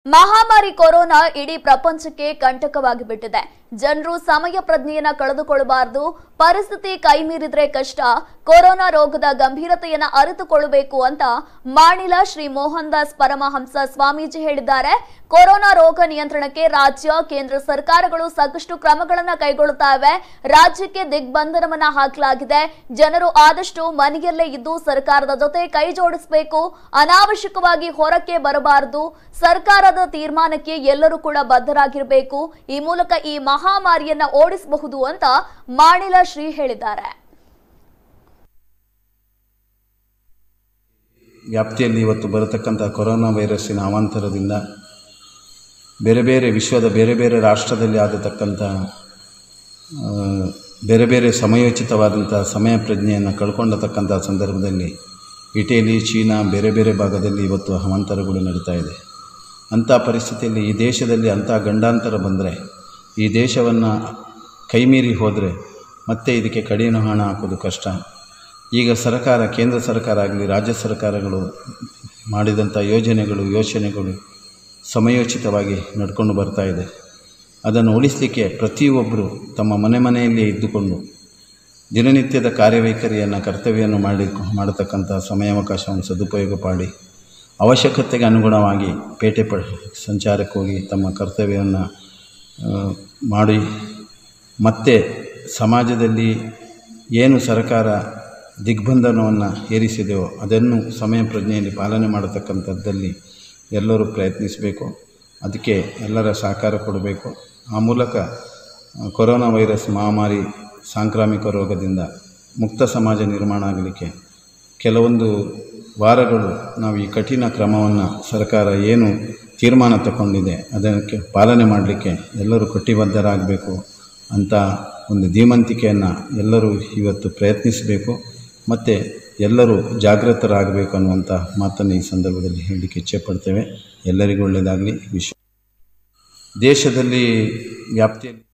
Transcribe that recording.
ಮಹಾಮಾರಿ ಕೊರೋನಾ ಇಡೀ ಪ್ರಪಂಚಕ್ಕೆ ಕಂಟಕವಾಗಿ ಬಿಟ್ಟಿದೆ ಜನರು ಸಮಯ ಪ್ರಜ್ಞೆಯನ್ನ ಕಳೆದುಕೊಳ್ಳಬಾರದು ಪರಿಸ್ಥಿತಿ ಕೈ ಮೀರಿದ್ರೆ ಕಷ್ಟ ಕೊರೋನಾ ರೋಗದ ಗಂಭೀರತೆಯನ್ನ ಅರಿತುಕೊಳ್ಳಬೇಕು ಅಂತ ಮಾಣಿಲ ಶ್ರೀ ಮೋಹನ್ ದಾಸ್ ಪರಮಹಂಸ ಸ್ವಾಮೀಜಿ ಹೇಳಿದ್ದಾರೆ ಕೊರೋನಾ ರೋಗ ನಿಯಂತ್ರಣಕ್ಕೆ ರಾಜ್ಯ ಕೇಂದ್ರ ಸರ್ಕಾರಗಳು ಸಾಕಷ್ಟು ಕ್ರಮಗಳನ್ನ ಕೈಗೊಳ್ಳುತ್ತಾ ಇವೆ ರಾಜ್ಯಕ್ಕೆ ದಿಗ್ಬಂಧನವನ್ನ ಹಾಕಲಾಗಿದೆ ಜನರು ಆದಷ್ಟು ಮನೆಯಲ್ಲೇ ಇದ್ದು ಸರ್ಕಾರದ ಜೊತೆ ಕೈ ಜೋಡಿಸಬೇಕು ಅನಾವಶ್ಯಕವಾಗಿ ಹೊರಕ್ಕೆ ಬರಬಾರದು ಸರ್ಕಾರದ ತೀರ್ಮಾನಕ್ಕೆ ಎಲ್ಲರೂ ಕೂಡ ಬದ್ಧರಾಗಿರಬೇಕು ಈ ಮೂಲಕ ಈ ಮಹಾಮಾರಿಯನ್ನ ಓಡಿಸಬಹುದು ಅಂತ ಮಾಣಿಲ ಶ್ರೀ ಹೇಳಿದ್ದಾರೆ ವ್ಯಾಪ್ತಿಯಲ್ಲಿ ಇವತ್ತು ಬರತಕ್ಕಂಥ ಕೊರೋನಾ ವೈರಸ್ಸಿನ ಅವಾಂತರದಿಂದ ಬೇರೆ ಬೇರೆ ವಿಶ್ವದ ಬೇರೆ ಬೇರೆ ರಾಷ್ಟ್ರದಲ್ಲಿ ಆಗತಕ್ಕಂಥ ಆ, ಬೇರೆ ಬೇರೆ ಸಮಯೋಚಿತವಾದಂಥ ಸಮಯ ಪ್ರಜ್ಞೆಯನ್ನು ಕಳ್ಕೊಂಡತಕ್ಕಂಥ ಸಂದರ್ಭದಲ್ಲಿ ಇಟಲಿ ಚೀನಾ ಬೇರೆ ಬೇರೆ ಭಾಗದಲ್ಲಿ ಇವತ್ತು ಅವಾಂತರಗಳು ನಡೀತಾ ಇದೆ ಅಂಥ ಪರಿಸ್ಥಿತಿಯಲ್ಲಿ ಈ ದೇಶದಲ್ಲಿ ಅಂಥ ಗಂಡಾಂತರ ಬಂದರೆ ಈ ದೇಶವನ್ನು ಕೈಮೀರಿ ಹೋದರೆ ಮತ್ತೆ ಇದಕ್ಕೆ ಕಡಿನ ಹಣ ಹಾಕೋದು ಕಷ್ಟ ಈಗ ಸರ್ಕಾರ ಕೇಂದ್ರ ಸರ್ಕಾರ ಆಗಲಿ ರಾಜ್ಯ ಸರ್ಕಾರಗಳು ಮಾಡಿದಂಥ ಯೋಜನೆಗಳು ಯೋಚನೆಗಳು ಸಮಯೋಚಿತವಾಗಿ ನಡ್ಕೊಂಡು ಬರ್ತಾ ಇದೆ ಅದನ್ನು ಉಳಿಸಲಿಕ್ಕೆ ಪ್ರತಿಯೊಬ್ಬರು ತಮ್ಮ ಮನೆ ಮನೆಯಲ್ಲೇ ಇದ್ದುಕೊಂಡು ದಿನನಿತ್ಯದ ಕಾರ್ಯವೈಖರಿಯನ್ನು ಕರ್ತವ್ಯವನ್ನು ಮಾಡಿ ಮಾಡತಕ್ಕಂಥ ಸಮಯಾವಕಾಶವನ್ನು ಸದುಪಯೋಗ ಮಾಡಿ ಅವಶ್ಯಕತೆಗೆ ಅನುಗುಣವಾಗಿ ಪೇಟೆ ಪ ಸಂಚಾರಕ್ಕೆ ಹೋಗಿ ತಮ್ಮ ಕರ್ತವ್ಯವನ್ನು ಆ, ಮಾಡಿ ಮತ್ತೆ ಸಮಾಜದಲ್ಲಿ ಏನು ಸರ್ಕಾರ ದಿಗ್ಬಂಧನವನ್ನು ಹೇರಿಸಿದೆಯೋ ಅದನ್ನು ಸಮಯ ಪ್ರಜ್ಞೆಯಲ್ಲಿ ಪಾಲನೆ ಮಾಡತಕ್ಕಂಥದ್ದಲ್ಲಿ ಎಲ್ಲರೂ ಪ್ರಯತ್ನಿಸಬೇಕು ಅದಕ್ಕೆ ಎಲ್ಲರ ಸಹಕಾರ ಕೊಡಬೇಕು ಆ ಮೂಲಕ ಆ, ಕೊರೋನಾ ವೈರಸ್ ಮಹಾಮಾರಿ ಸಾಂಕ್ರಾಮಿಕ ರೋಗದಿಂದ ಮುಕ್ತ ಸಮಾಜ ನಿರ್ಮಾಣ ಆಗಲಿಕ್ಕೆ ಕೆಲವೊಂದು ವಾರಗಳು ನಾವು ಈ ಕಠಿಣ ಕ್ರಮವನ್ನು ಸರ್ಕಾರ ಏನು ತೀರ್ಮಾನ ತಗೊಂಡಿದೆ ಅದಕ್ಕೆ ಪಾಲನೆ ಮಾಡಲಿಕ್ಕೆ ಎಲ್ಲರೂ ಕಟಿಬದ್ಧರಾಗಬೇಕು ಅಂತ ಒಂದು ಧೀಮಂತಿಕೆಯನ್ನು ಎಲ್ಲರೂ ಇವತ್ತು ಪ್ರಯತ್ನಿಸಬೇಕು ಮತ್ತು ಎಲ್ಲರೂ ಜಾಗೃತರಾಗಬೇಕು ಅನ್ನುವಂಥ ಮಾತನ್ನು ಈ ಸಂದರ್ಭದಲ್ಲಿ ಹೇಳಲಿಕ್ಕೆ ಇಚ್ಛೆಪಡ್ತೇವೆ ಎಲ್ಲರಿಗೂ ಒಳ್ಳೆಯದಾಗಲಿ ವಿಶ್ವ ದೇಶದಲ್ಲಿ ವ್ಯಾಪ್ತಿಯಲ್ಲಿ